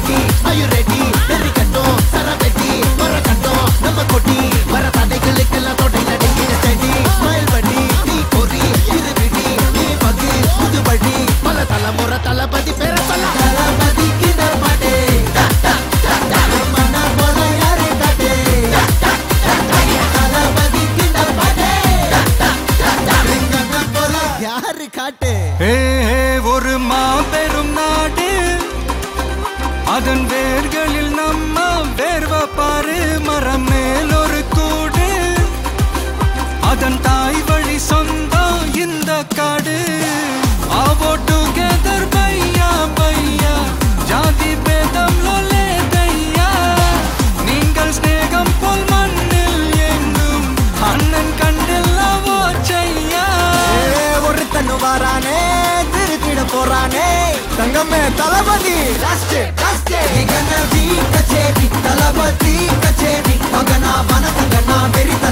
ready ஐயோ ready வெறி கட்டும் சரவெட்டி வர கட்டும் நம்ம கொட்டி வர தடைகளுக்கெல்லாம் தொடை நடுங்கிற செடி ஸ்மைல் பண்ணி நீ பொறி இது விடி நீ பகு புது வழி பல தலைமுறை தளபதி பேர சொல்ல தளபதிக்கு பாட்டே மன்னா போல யாரே காட்டே தளபதிக்கு பாட்டே போல யாரு காட்டு ஏ ஏ, ஒரு மாபெரும் நாடு அதன் வேர்களில் நம்ம வேர்வ பாரு மரம் மேல் ஒரு கூடு அதன் தாய் வழி சொந்தம் இந்த காடு ஆவோ டுகெதர் பையா பையா ஜாதி பேதம் லோலே தையா நீங்கள் ஸ்நேகம் போல் மண்ணில் எங்கும் அண்ணன் கண்டில்லவோ செய்யா ஒருத்தனு வாரானே திருத்திட போறானே தங்கமே தளபதி லாஸ்ட் லாஸ்ட் கச்சேரி தளபதி கச்சேரி மகனா மனசங்கனா வெறி